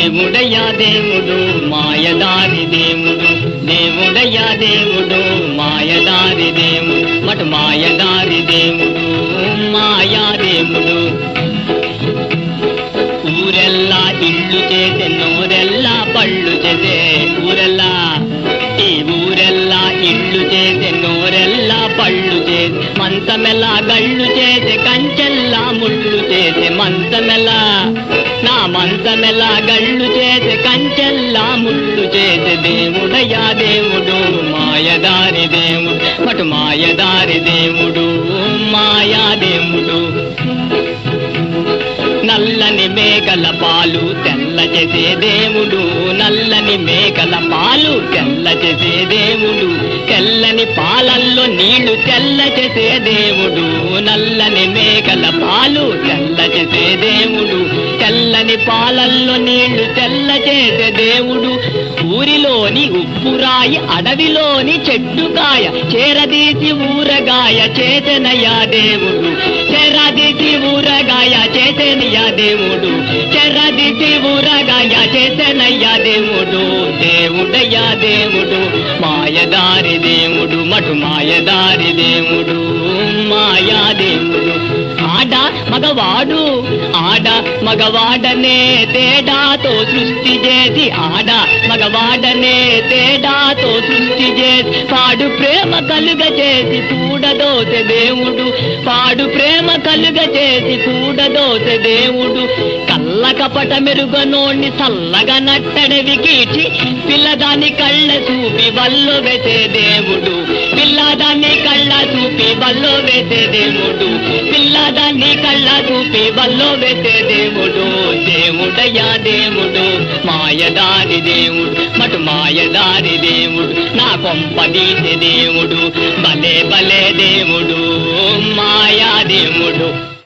దేవుడయ్యా దేవుడు మాయదారి దేవుడు దేవుడయ్యా దేవుడు మాయదారి దేవుడు మటు మాయదారి దేవుడు మాయా దేవుడు ఊరెల్లా ఇల్లు చేసే నోరెల్లా పళ్ళు చేసే ఊరెల్లా ఈ ఊరెల్లా ఇల్లు చేసే నోరెల్లా పళ్ళు చేసే మంచమెల్లా గళ్ళు చేసే కంచెల్లా ముళ్ళు చేసే మంచమెల్లా నా మంచమెల్లా గళ్ళు చేసే కంచెల్లా ముళ్ళు చేసే దేవుడయ్యా దేవుడు మాయదారి దేవుడు మటు మాయదారి దేవుడు మాయా దేవుడు నల్లని మేకల పాలు తెల్ల చేసే దేవుడు నల్లని మేకల పాలు తెల్ల చేసే దేవుడు తెల్లని పాలల్లో నీళ్లు తెల్ల చేసే దేవుడు నల్లని మేకల పాలు తెల్ల చేసే దేవుడు తెల్లని పాలల్లో నీళ్లు తెల్ల చేసే దేవుడు ఊరిలోని ఉప్పురాయి అడవిలోని చెట్టుకాయ చేరదీసి ఊరగాయ చేతనయ్యా దేవుడు చెరదీసి ఊరగాయ చేతనయ్యా దేవుడు చెరదీసి ఊరగాయ చేతనయ్యా దేవుడు దేవుడయ్యా దేవుడు మాయదారి దేవుడు మటు మాయదారి దేవుడు మాయా దేవుడు ఆడ మగవాడు ఆడ మగవాడనే తేడాతో సృష్టి చేసి ఆడ మగవాడనే తేడాతో సృష్టి చేసి పాడు ప్రేమ కలుగ చేసి కూడదోసె దేవుడు పాడు ప్రేమ కలుగ చేసి కూడదోసె దేవుడు కళ్ళ కపట మెరుగనోణ్ణి చల్లగా నట్టడవి కీచి పిల్లదాని కళ్ళ చూపి వల్లో వేసే దేవుడు పిల్లదాన్ని కళ్ళ చూపి వల్లో వేసే దేవుడు పిల్లదాన్ని కళ్ళ చూపి వల్లో వేసే దేవుడు దేవుడయ్యా దేవుడు మాయదారి దేవుడు మటు మాయదారి దేవుడు నా కొంపదీసే దేవుడు భలే భలే దేవుడు మాయా దేవుడు